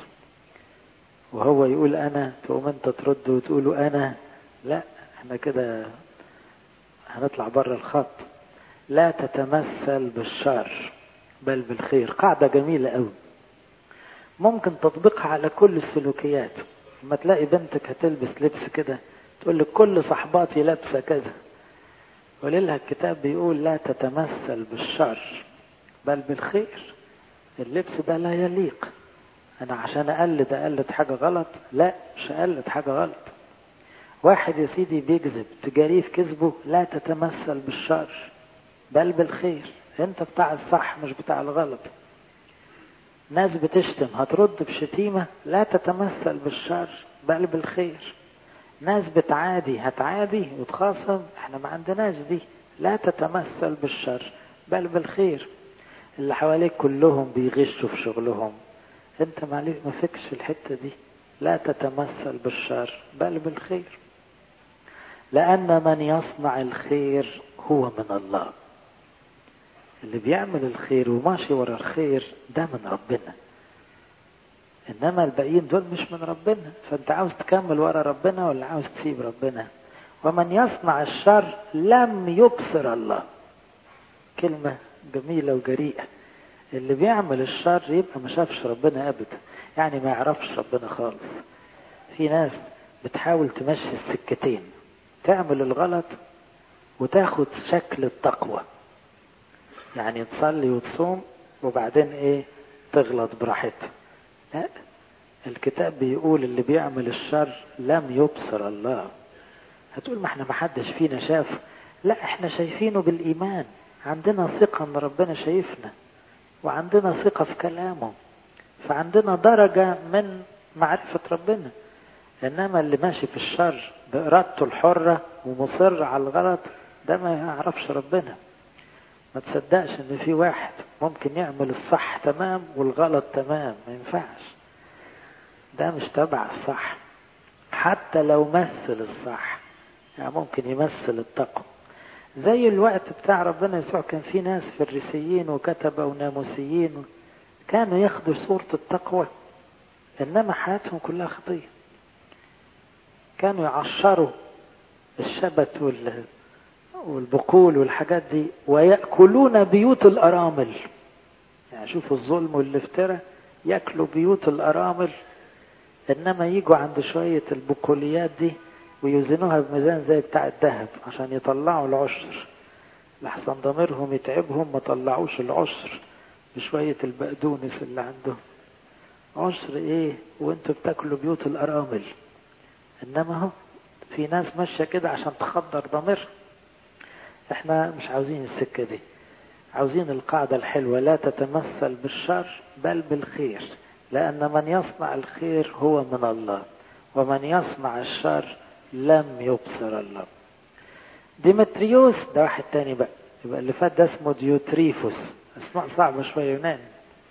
وهو يقول انا تقوم انت ترد وتقول انا لا احنا كده هنطلع بره الخط لا تتمثل بالشر بل بالخير قاعدة جميلة قوي ممكن تطبيقها على كل السلوكيات لما تلاقي بنتك هتلبس لبس كده تقول لك كل صحباتي لابسة كذا ولله الكتاب بيقول لا تتمثل بالشر بل بالخير اللبس ده لا يليق انا عشان اقلد اقلد حاجة غلط لا مش اقلد حاجة غلط واحد يا سيدي بيكذب تجاريه في كذبه لا تتمثل بالشر بل بالخير انت بتاع الصح مش بتاع الغلط ناس بتشتم هترد بشتيمة لا تتمثل بالشر بل بالخير ناس بتعادي هتعادي وتخاصم احنا ما عندناش دي لا تتمثل بالشر بل بالخير اللي حواليك كلهم بيغشوا في شغلهم انت ما فيكش في الحتة دي لا تتمثل بالشر بل بالخير لأن من يصنع الخير هو من الله اللي بيعمل الخير وماشي ورا الخير ده من ربنا انما الباقيين دول مش من ربنا فانت عاوز تكمل ورا ربنا ولا عاوز تسيب ربنا ومن يصنع الشر لم يبصر الله كلمة جميلة وجريئة اللي بيعمل الشر يبقى ما شافش ربنا ابدا يعني ما يعرفش ربنا خالص في ناس بتحاول تمشي السكتين تعمل الغلط وتاخد شكل التقوى يعني تصلي وتصوم وبعدين ايه تغلط براحتها لا الكتاب بيقول اللي بيعمل الشر لم يبصر الله هتقول ما احنا ما حدش فينا شاف لا احنا شايفينه بالايمان عندنا ثقة ان ربنا شايفنا وعندنا ثقة في كلامه فعندنا درجة من معرفة ربنا انما اللي ماشي في الشر بارادته الحرة ومصر على الغلط ده ما يعرفش ربنا ما تصدقش ان في واحد ممكن يعمل الصح تمام والغلط تمام ما ينفعش ده مش تبع الصح حتى لو مثل الصح يعني ممكن يمثل التقوى زي الوقت بتاع ربنا يسوع كان في ناس فريسيين وكتبة وناموسيين كانوا ياخدوا صورة التقوى إنما حياتهم كلها خطية كانوا يعشروا الشبت وال والبقول والحاجات دي ويأكلون بيوت الأرامل يعني شوفوا الظلم والافتراء يأكلوا بيوت الأرامل إنما يجوا عند شوية البقوليات دي ويوزنوها بميزان زي بتاع الذهب عشان يطلعوا العشر لحسن ضميرهم يتعبهم ما طلعوش العشر بشوية البقدونس اللي عندهم عشر ايه وانتوا بتاكلوا بيوت الارامل انما هو في ناس ماشيه كده عشان تخدر ضميرها احنا مش عاوزين السكه دي عاوزين القاعده الحلوه لا تتمثل بالشر بل بالخير لان من يصنع الخير هو من الله ومن يصنع الشر لم يبصر الله ديمتريوس ده واحد تاني بقى يبقى اللي فات ده اسمه ديوتريفوس اسماء صعبه شويه يوناني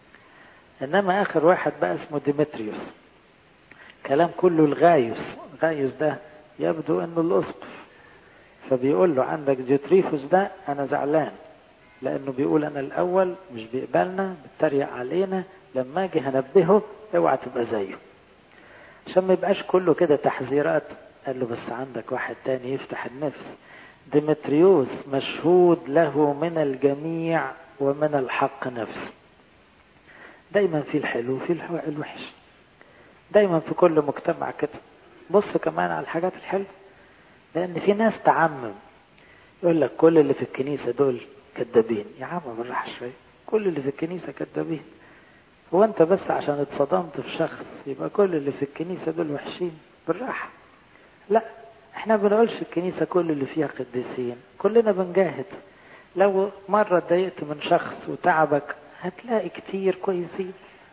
انما اخر واحد بقى اسمه ديمتريوس كلام كله الغايوس غايوس ده يبدو انه الاسقف فبيقول له عندك ديوتريفوس ده انا زعلان لانه بيقول انا الاول مش بيقبلنا بيتريق علينا لما اجي هنبهه اوعى تبقى زيه عشان ما يبقاش كله كده تحذيرات قال له بس عندك واحد تاني يفتح النفس ديمتريوس مشهود له من الجميع ومن الحق نفسه دايما في الحلو وفي الوحش دايما في كل مجتمع كده بص كمان على الحاجات الحلوه لان في ناس تعمم يقول لك كل اللي في الكنيسه دول كذابين يا عم بالراحه شويه كل اللي في الكنيسه كذابين هو انت بس عشان اتصدمت في شخص يبقى كل اللي في الكنيسه دول وحشين بالراحه لا احنا بنقولش الكنيسه كل اللي فيها قديسين كلنا بنجاهد لو مره اتضايقت من شخص وتعبك هتلاقي كتير كويسين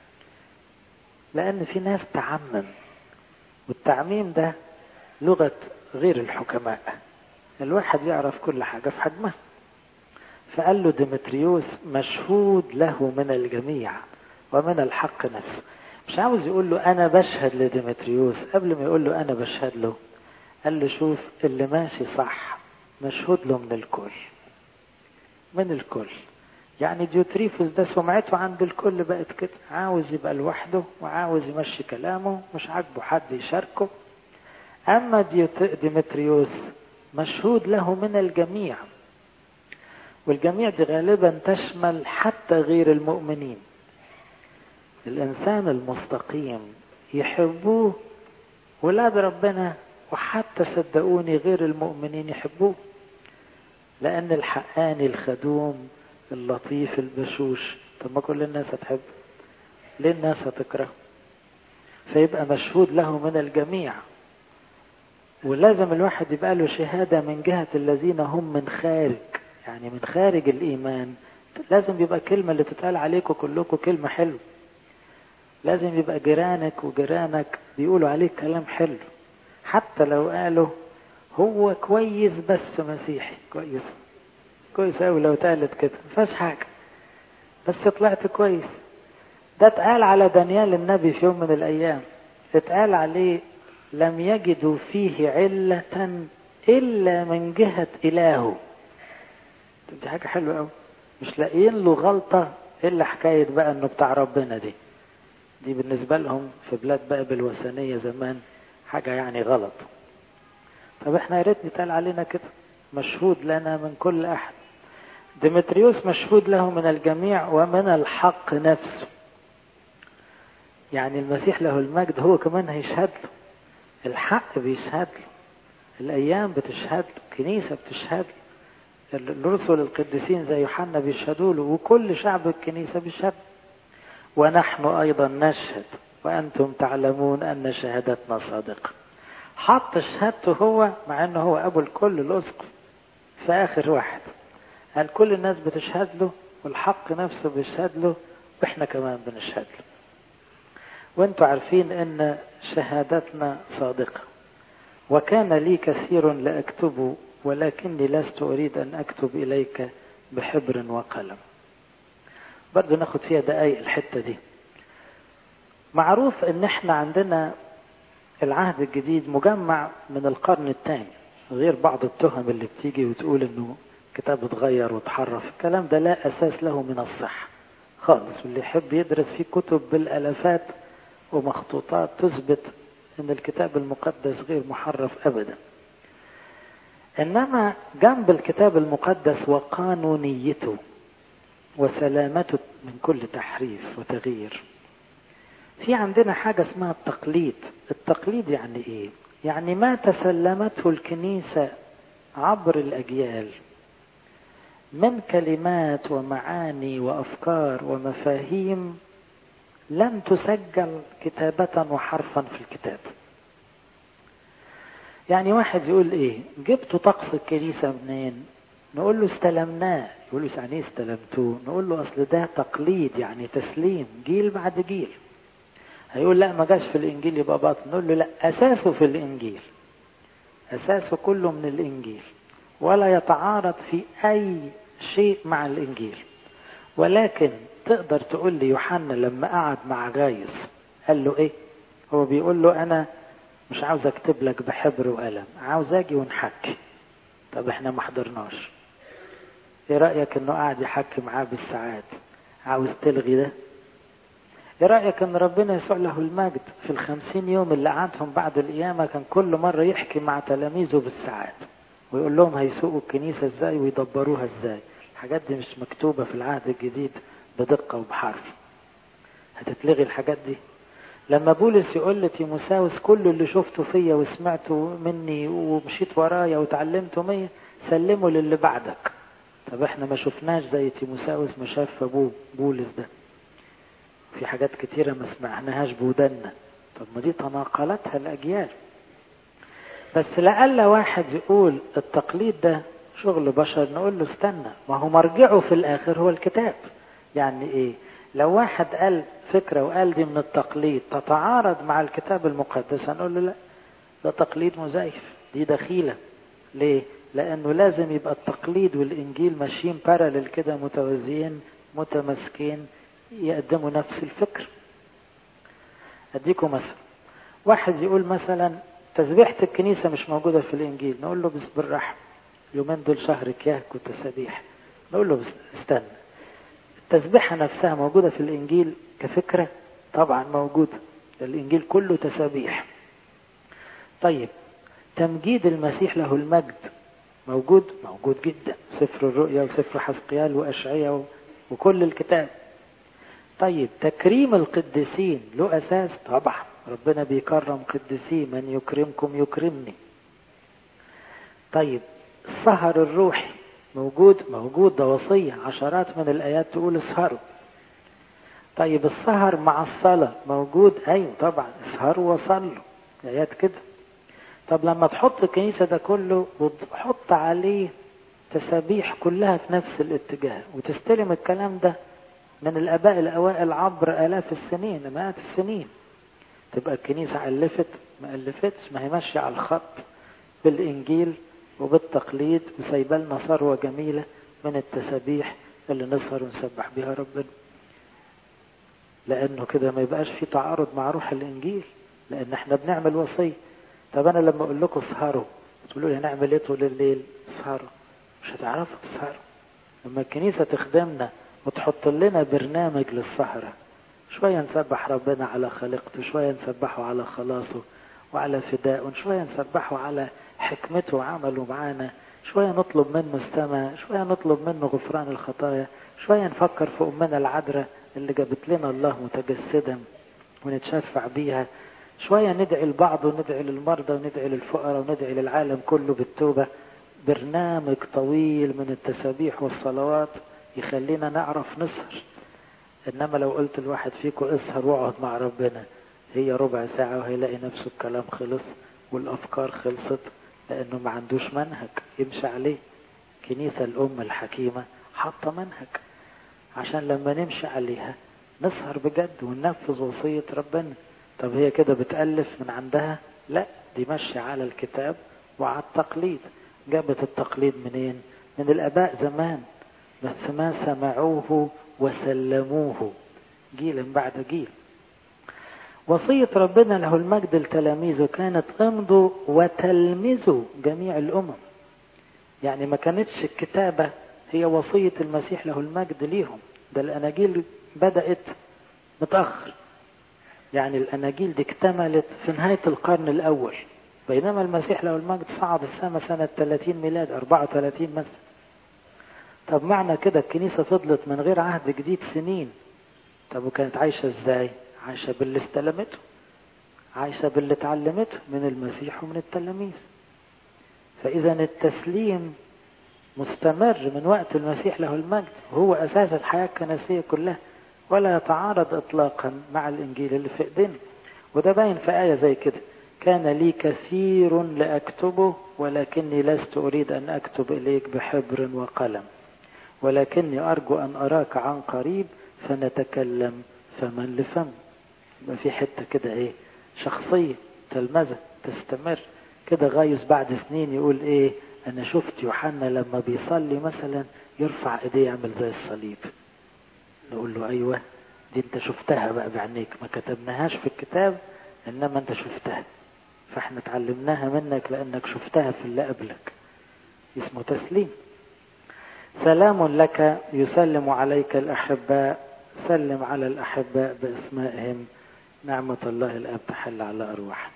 لان في ناس تعمم والتعميم ده لغه غير الحكماء الواحد يعرف كل حاجه في حجمها فقال له ديمتريوس مشهود له من الجميع ومن الحق نفسه مش عاوز يقول له انا بشهد لديمتريوس قبل ما يقول له انا بشهد له قال له شوف اللي ماشي صح مشهود له من الكل من الكل يعني ديوتريفوس ده سمعته عند الكل بقت كده عاوز يبقى لوحده وعاوز يمشي كلامه مش عاجبه حد يشاركه اما ديمتريوس مشهود له من الجميع والجميع دي غالبا تشمل حتى غير المؤمنين الانسان المستقيم يحبوه ولاد ربنا وحتى صدقوني غير المؤمنين يحبوه لان الحقاني الخدوم اللطيف البشوش طب ما كل الناس هتحبه ليه الناس هتكرهه فيبقى مشهود له من الجميع ولازم الواحد يبقى له شهادة من جهة الذين هم من خارج يعني من خارج الإيمان لازم يبقى كلمة اللي تتقال عليكم كلكم كلمة حلوة لازم يبقى جيرانك وجيرانك بيقولوا عليك كلام حلو حتى لو قالوا هو كويس بس مسيحي كويس كويس أوي لو اتقالت كده مفيهاش حاجة بس طلعت كويس ده اتقال على دانيال النبي في يوم من الأيام اتقال عليه لم يجدوا فيه علة إلا من جهة إلهه دي حاجة حلوة أوي مش لاقيين له غلطة إلا حكاية بقى إنه بتاع ربنا دي دي بالنسبة لهم في بلاد بابل الوثنية زمان حاجة يعني غلط طب احنا يا ريت نتقال علينا كده مشهود لنا من كل أحد ديمتريوس مشهود له من الجميع ومن الحق نفسه يعني المسيح له المجد هو كمان هيشهد له الحق بيشهد له الأيام بتشهد له الكنيسة بتشهد له الرسل القديسين زي يوحنا بيشهدوا له وكل شعب الكنيسة بيشهد ونحن أيضا نشهد وأنتم تعلمون أن شهادتنا صادقة حط شهادته هو مع أنه هو أبو الكل الأسقف في آخر واحد قال كل الناس بتشهد له والحق نفسه بيشهد له وإحنا كمان بنشهد له وانتوا عارفين ان شهادتنا صادقة وكان لي كثير لأكتبه ولكني لست أريد أن أكتب إليك بحبر وقلم برضو ناخد فيها دقايق الحتة دي معروف ان احنا عندنا العهد الجديد مجمع من القرن الثاني غير بعض التهم اللي بتيجي وتقول انه كتاب اتغير وتحرف الكلام ده لا أساس له من الصحة خالص واللي يحب يدرس فيه كتب بالألفات ومخطوطات تثبت أن الكتاب المقدس غير محرف أبدا إنما جنب الكتاب المقدس وقانونيته وسلامته من كل تحريف وتغيير في عندنا حاجة اسمها التقليد التقليد يعني ايه يعني ما تسلمته الكنيسة عبر الأجيال من كلمات ومعاني وأفكار ومفاهيم لم تسجل كتابة وحرفا في الكتاب يعني واحد يقول ايه جبتوا طقس الكنيسة منين نقول له استلمناه يقول له يعني ايه استلمتوه نقول له اصل ده تقليد يعني تسليم جيل بعد جيل هيقول لا ما جاش في الانجيل يبقى باطل نقول له لا اساسه في الانجيل اساسه كله من الانجيل ولا يتعارض في اي شيء مع الانجيل ولكن تقدر تقول لي يوحنا لما قعد مع غايس قال له ايه هو بيقول له انا مش عاوز اكتب لك بحبر وقلم عاوز اجي ونحكي طب احنا ما حضرناش ايه رايك انه قاعد يحكي معاه بالساعات عاوز تلغي ده ايه رأيك ان ربنا يسوع له المجد في الخمسين يوم اللي قعدهم بعد القيامة كان كل مرة يحكي مع تلاميذه بالساعات ويقول لهم هيسوقوا الكنيسة ازاي ويدبروها ازاي الحاجات دي مش مكتوبة في العهد الجديد بدقة وبحرف هتتلغي الحاجات دي لما بولس يقول لتيموساوس كل اللي شفته فيا وسمعته مني ومشيت ورايا وتعلمته مية سلمه للي بعدك طب احنا ما شفناش زي تيموساوس ما شاف ابوه بولس ده في حاجات كتيرة ما سمعناهاش بودنا طب ما دي تناقلتها الأجيال بس لعل واحد يقول التقليد ده شغل بشر نقول له استنى ما هو مرجعه في الآخر هو الكتاب يعني إيه لو واحد قال فكرة وقال دي من التقليد تتعارض مع الكتاب المقدس هنقول له لا ده تقليد مزيف دي دخيلة ليه لأنه لازم يبقى التقليد والإنجيل ماشيين بارلل كده متوازيين متماسكين يقدموا نفس الفكر أديكم مثلا واحد يقول مثلا تسبيحة الكنيسة مش موجودة في الإنجيل نقول له بس بالرحم يومين دول شهر كياك وتسابيح نقول له بس استنى التسبيحة نفسها موجودة في الإنجيل كفكرة طبعا موجودة الإنجيل كله تسابيح طيب تمجيد المسيح له المجد موجود موجود جدا سفر الرؤيا وسفر حسقيال وأشعية وكل الكتاب طيب تكريم القديسين له أساس طبعا ربنا بيكرم قديسين من يكرمكم يكرمني طيب السهر الروحي موجود موجود ده وصية عشرات من الآيات تقول اسهروا طيب السهر مع الصلاة موجود أيوة طبعا اسهروا وصلوا آيات كده طب لما تحط الكنيسة ده كله وتحط عليه تسابيح كلها في نفس الاتجاه وتستلم الكلام ده من الآباء الأوائل عبر آلاف السنين مئات السنين تبقى الكنيسة ألفت ما ألفتش ما هي ماشية على الخط بالإنجيل وبالتقليد وسايبه لنا ثروة جميلة من التسابيح اللي نسهر ونسبح بها ربنا لأنه كده ما يبقاش في تعارض مع روح الإنجيل لأن احنا بنعمل وصية طب أنا لما أقول لكم اسهروا تقولوا لي هنعمل إيه طول الليل اسهروا مش هتعرفوا تسهروا لما الكنيسة تخدمنا وتحط لنا برنامج للسهرة شوية نسبح ربنا على خلقته شوية نسبحه على خلاصه وعلى فدائه شوية نسبحه على حكمته وعمله معانا شوية نطلب منه السماء شوية نطلب منه غفران الخطايا شوية نفكر في أمنا العذراء اللي جابت لنا الله متجسدا ونتشفع بيها شوية ندعي البعض وندعي للمرضى وندعي للفقراء وندعي للعالم كله بالتوبة برنامج طويل من التسابيح والصلوات يخلينا نعرف نسهر انما لو قلت الواحد فيكم اسهر واقعد مع ربنا هي ربع ساعة وهيلاقي نفسه الكلام خلص والافكار خلصت لانه ما عندوش منهج يمشي عليه كنيسة الام الحكيمة حاطة منهج عشان لما نمشي عليها نسهر بجد وننفذ وصية ربنا طب هي كده بتألف من عندها لا دي ماشية على الكتاب وعلى التقليد جابت التقليد منين من الاباء زمان بس ما سمعوه وسلموه جيل بعد جيل وصية ربنا له المجد لتلاميذه كانت امضوا وتلمذوا جميع الأمم يعني ما كانتش الكتابة هي وصية المسيح له المجد ليهم ده الأناجيل بدأت متأخر يعني الأناجيل دي اكتملت في نهاية القرن الأول بينما المسيح له المجد صعد السماء سنة 30 ميلاد 34 مثلا طب معنى كده الكنيسة فضلت من غير عهد جديد سنين طب وكانت عايشة ازاي عايشة باللي استلمته عايشة باللي اتعلمته من المسيح ومن التلاميذ فإذا التسليم مستمر من وقت المسيح له المجد وهو أساس الحياة الكنسية كلها ولا يتعارض إطلاقا مع الإنجيل اللي في إيدينا وده باين في آية زي كده كان لي كثير لأكتبه ولكني لست أريد أن أكتب إليك بحبر وقلم ولكني أرجو أن أراك عن قريب فنتكلم فمن لفم يبقى في حتة كده إيه شخصية تلمذة تستمر كده غايز بعد سنين يقول إيه أنا شفت يوحنا لما بيصلي مثلا يرفع إيديه يعمل زي الصليب نقول له أيوة دي أنت شفتها بقى بعينيك ما كتبناهاش في الكتاب إنما أنت شفتها فاحنا اتعلمناها منك لأنك شفتها في اللي قبلك اسمه تسليم سلام لك يسلم عليك الأحباء سلم على الأحباء بأسمائهم نعمة الله الأب تحل على أرواحنا